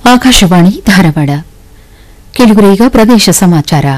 ಆಕಾಶವಾಣಿ ಧಾರವಾಡ ಕೆಲವರು ಈಗ ಪ್ರದೇಶ ಸಮಾಚಾರ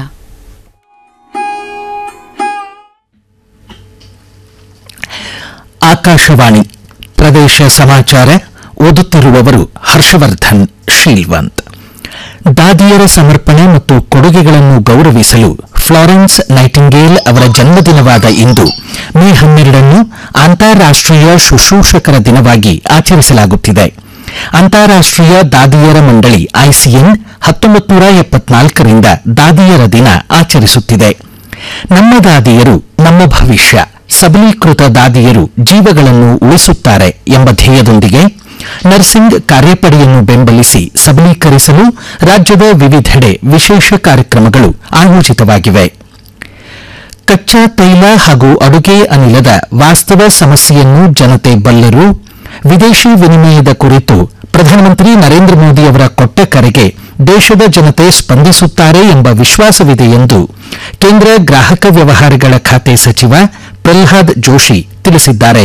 ಆಕಾಶವಾಣಿ ಪ್ರದೇಶ ಸಮಾಚಾರ ಓದುತ್ತಿರುವವರು ಹರ್ಷವರ್ಧನ್ ಶೀಲ್ವಂತ್ ದಾದಿಯರ ಸಮರ್ಪಣೆ ಮತ್ತು ಕೊಡುಗೆಗಳನ್ನು ಗೌರವಿಸಲು ಫ್ಲಾರೆನ್ಸ್ ನೈಟಿಂಗೇಲ್ ಅವರ ಜನ್ಮದಿನವಾದ ಇಂದು ಮೇ ಹನ್ನೆರಡನ್ನು ಅಂತಾರಾಷ್ಟೀಯ ಶುಶ್ರೂಷಕರ ದಿನವಾಗಿ ಆಚರಿಸಲಾಗುತ್ತಿದೆ ಅಂತಾರಾಷ್ಟೀಯ ದಾದಿಯರ ಮಂಡಳಿ ಐಸಿಎನ್ ಹತ್ತೊಂಬತ್ತು ನೂರ ಎಪ್ಪತ್ನಾಲ್ಕರಿಂದ ದಾದಿಯರ ದಿನ ಆಚರಿಸುತ್ತಿದೆ ನಮ್ಮ ದಾದಿಯರು ನಮ್ಮ ಭವಿಷ್ಯ ಸಬಲೀಕೃತ ದಾದಿಯರು ಜೀವಗಳನ್ನು ಉಳಿಸುತ್ತಾರೆ ಎಂಬ ಧ್ಯೇಯದೊಂದಿಗೆ ನರ್ಸಿಂಗ್ ಕಾರ್ಯಪಡೆಯನ್ನು ಬೆಂಬಲಿಸಿ ಸಬಲೀಕರಿಸಲು ರಾಜ್ಯದ ವಿವಿಧೆಡೆ ವಿಶೇಷ ಕಾರ್ಯಕ್ರಮಗಳು ಆಯೋಜಿತವಾಗಿವೆ ಕಚ್ಚಾ ತೈಲ ಹಾಗೂ ಅಡುಗೆ ಅನಿಲದ ವಾಸ್ತವ ಸಮಸ್ಯೆಯನ್ನು ಜನತೆ ಬಲ್ಲರು ವಿದೇಶಿ ವಿನಿಮಯದ ಕುರಿತು ಪ್ರಧಾನಮಂತ್ರಿ ನರೇಂದ್ರ ಮೋದಿ ಅವರ ಕೊಟ್ಟ ಕರೆಗೆ ದೇಶದ ಜನತೆ ಸ್ಪಂದಿಸುತ್ತಾರೆ ಎಂಬ ವಿಶ್ವಾಸವಿದೆ ಎಂದು ಕೇಂದ್ರ ಗ್ರಾಹಕ ವ್ಯವಹಾರಗಳ ಖಾತೆ ಸಚಿವ ಪ್ರಲ್ಹಾದ್ ಜೋಶಿ ತಿಳಿಸಿದ್ದಾರೆ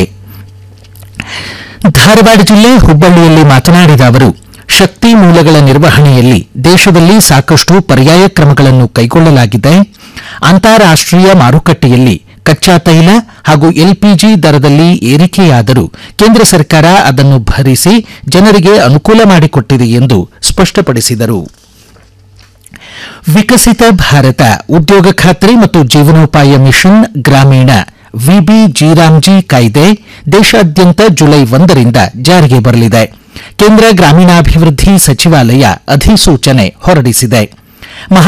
ಧಾರವಾಡ ಜಿಲ್ಲೆ ಹುಬ್ಬಳ್ಳಿಯಲ್ಲಿ ಮಾತನಾಡಿದ ಅವರು ಶಕ್ತಿ ಮೂಲಗಳ ನಿರ್ವಹಣೆಯಲ್ಲಿ ದೇಶದಲ್ಲಿ ಸಾಕಷ್ಟು ಪರ್ಯಾಯ ಕ್ರಮಗಳನ್ನು ಕೈಗೊಳ್ಳಲಾಗಿದೆ ಅಂತಾರಾಷ್ಟೀಯ ಮಾರುಕಟ್ಟೆಯಲ್ಲಿ ಕಚ್ಚಾ ತೈಲ ಹಾಗೂ ಎಲ್ಪಿಜಿ ದರದಲ್ಲಿ ಏರಿಕೆಯಾದರೂ ಕೇಂದ್ರ ಸರ್ಕಾರ ಅದನ್ನು ಭರಿಸಿ ಜನರಿಗೆ ಅನುಕೂಲ ಮಾಡಿಕೊಟ್ಟಿದೆ ಎಂದು ಸ್ಪಷ್ಟಪಡಿಸಿದರು ವಿಕಸಿತ ಭಾರತ ಉದ್ಯೋಗ ಖಾತ್ರಿ ಮತ್ತು ಜೀವನೋಪಾಯ ಮಿಷನ್ ಗ್ರಾಮೀಣ ವಿಬಿ ಜಿರಾಮ್ಜಿ ಕಾಯ್ದೆ ದೇಶಾದ್ಯಂತ ಜುಲೈ ಒಂದರಿಂದ ಜಾರಿಗೆ ಬರಲಿದೆ ಕೇಂದ್ರ ಗ್ರಾಮೀಣಾಭಿವೃದ್ಧಿ ಸಚಿವಾಲಯ ಅಧಿಸೂಚನೆ ಹೊರಡಿಸಿದೆ